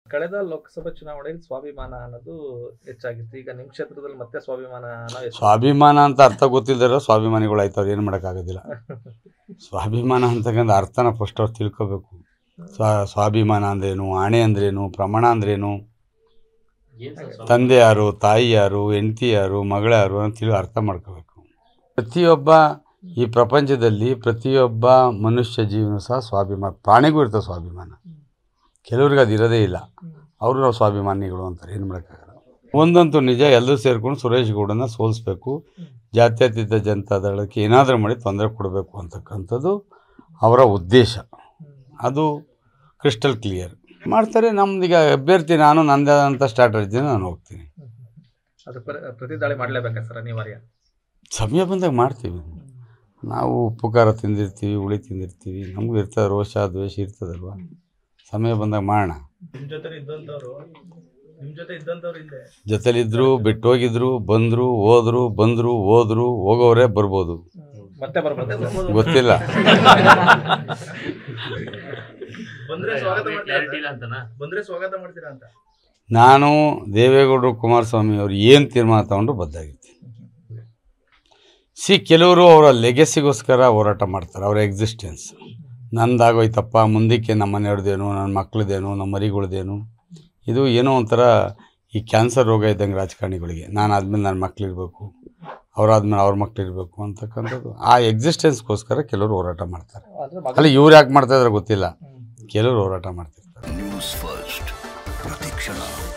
ಕಳೆದ ಲೋಕಸಭಾ ಚುನಾವಣೆಯಲ್ಲಿ ಸ್ವಾಭಿಮಾನ ಅನ್ನೋದು ಹೆಚ್ಚಾಗಿತ್ತು ಈಗ ನಿಮ್ ಕ್ಷೇತ್ರದಲ್ಲಿ ಮತ್ತೆ ಸ್ವಾಭಿಮಾನ ಅನ್ನೋ ಹೆಚ್ಚು- ಸ್ವಾಭಿಮಾನ ಅಂತ ಅರ್ಥ ಗೊತ್ತಿಲ್ಲದಿರೋ ಸ್ವಾಭಿಮಾನಿಗಳು ಆಯ್ತವ್ರು ಏನು ಮಾಡೋಕ್ಕಾಗೋದಿಲ್ಲ ಸ್ವಾಭಿಮಾನ ಅಂತಕ್ಕಂಥ ಅರ್ಥನ ಫಸ್ಟ್ ಅವ್ರು ತಿಳ್ಕೊಬೇಕು ಸ್ವ ಸ್ವಾಭಿಮಾನ ಅಂದ್ರೇನು ಆಣೆ ಅಂದ್ರೇನು ಪ್ರಮಾಣ ಅಂದ್ರೇನು ತಂದೆ ಯಾರು ತಾಯಿ ಯಾರು ಹೆಂಡತಿ ಯಾರು ಮಗಳು ಯಾರು ಅಂತ ತಿಳಿ ಅರ್ಥ ಮಾಡ್ಕೋಬೇಕು ಪ್ರತಿಯೊಬ್ಬ ಈ ಪ್ರಪಂಚದಲ್ಲಿ ಪ್ರತಿಯೊಬ್ಬ ಮನುಷ್ಯ ಜೀವನ ಸಹ ಸ್ವಾಭಿಮಾನ ಪ್ರಾಣಿಗೂ ಇರ್ತದೆ ಸ್ವಾಭಿಮಾನ ಕೆಲವ್ರಿಗೆ ಅದು ಇರೋದೇ ಇಲ್ಲ ಅವರು ನಾವು ಸ್ವಾಭಿಮಾನಿಗಳು ಅಂತಾರೆ ಏನು ಮಾಡೋಕ್ಕಾಗಲ್ಲ ಒಂದಂತೂ ನಿಜ ಎಲ್ಲರೂ ಸೇರ್ಕೊಂಡು ಸುರೇಶ್ ಗೌಡನ ಸೋಲಿಸ್ಬೇಕು ಜಾತ್ಯತೀತ ಜನತಾ ದಳಕ್ಕೆ ಏನಾದರೂ ಮಾಡಿ ತೊಂದರೆ ಕೊಡಬೇಕು ಅಂತಕ್ಕಂಥದ್ದು ಅವರ ಉದ್ದೇಶ ಅದು ಕ್ರಿಸ್ಟಲ್ ಕ್ಲಿಯರ್ ಮಾಡ್ತಾರೆ ನಮ್ದೀಗ ಅಭ್ಯರ್ಥಿ ನಾನು ನಂದಾದಂಥ ಸ್ಟ್ರಾಟಜಿನ ನಾನು ಹೋಗ್ತೀನಿ ಅದು ಪ್ರ- ಪ್ರತಿ ದಾಳಿ ಮಾಡ್ಲೇಬೇಕಾ ಸರ್ ಅನಿವಾರ್ಯ ಸಮಯ ಬಂದಾಗ ಮಾಡ್ತೀವಿ ನಾವು ಉಪ್ಪು ಖಾರ ತಿಂದಿರ್ತೀವಿ ಹುಳಿ ತಿಂದಿರ್ತೀವಿ ನಮಗೂ ಇರ್ತದೆ ರೋಷ ದ್ವೇಷ ಇರ್ತದಲ್ವ ಸಮಯ ಬಂದಾಗ ಮಾಡೋಣ ನಿಮ್ ಜೊತೆ ಇದ್ದಂತವ್ರು ನಿಮ್ ಜೊತೆ ಇದ್ದಂತವ್ರು ಹಿಂದೆ ಜೊತೆಲಿದ್ರು ಬಿಟ್ಟು ಹೋಗಿದ್ರು ಬಂದರು ಹೋದ್ರು ಬಂದರು ಹೋದ್ರು ಹೋಗೋರೇ ಬರ್ಬೋದು ಮತ್ತೆ ಬರ್ಬೋದು ಗೊತ್ತಿಲ್ಲ ಬಂದ್ರೆ ಸ್ವಾಗತ ಮಾಡ್ತೀರಾ ಅಂತ? ಬಂದ್ರೆ ಸ್ವಾಗತ ಮಾಡ್ತೀರಾ ಅಂತ ನಾನು ದೇವೇಗೌಡರು ಕುಮಾರಸ್ವಾಮಿ ಅವರು ಏನು ತೀರ್ಮಾನ ತಗೊಂಡ್ರು ಬದ್ದಾಗಿರ್ತೀನಿ ಸಿ ಕೆಲವರು ಅವರ ಲೆಗೆಸಿಗೋಸ್ಕರ ಹೋರಾಟ ಮಾಡ್ತಾರೆ ಅವರ ಎಕ್ಸಿಸ್ಟೆನ್ಸ್ ನಂದಾಗೋಯ್ತಪ್ಪ ಮುಂದಕ್ಕೆ ನಮ್ಮ ಮನೆಯವ್ರದ್ದೇನು ನನ್ನ ಮಕ್ಳದ್ದೇನು ನಮ್ಮ ಮರಿಗಳ್ದೇನು ಇದು ಏನೋ ಒಂಥರ ಈ ಕ್ಯಾನ್ಸರ್ ರೋಗ ಇದ್ದಂಗೆ ರಾಜಕಾರಣಿಗಳಿಗೆ ನಾನು ಆದಮೇಲೆ ನನ್ನ ಮಕ್ಳಿರ್ಬೇಕು ಅವರಾದ್ಮೇಲೆ ಅವ್ರ ಮಕ್ಳಿರ್ಬೇಕು ಅಂತಕ್ಕಂಥದ್ದು ಆ ಎಕ್ಸಿಸ್ಟೆನ್ಸ್ಗೋಸ್ಕರ ಕೆಲವರು ಹೋರಾಟ ಮಾಡ್ತಾರೆ ಅಂದ್ರೆ ಮಗ ಅಲ್ಲಿ ಇವ್ರು ಯಾಕೆ ಮಾಡ್ತಾ ಇದ್ದಾರೆ ಗೊತ್ತಿಲ್ಲ ಕೆಲವರು ಹೋರಾಟ ಮಾಡ್ತಿರ್ತಾರೆ ನ್ಯೂಸ್ ಫಸ್ಟ್ ಪ್ರತಿಕ್ಷಣ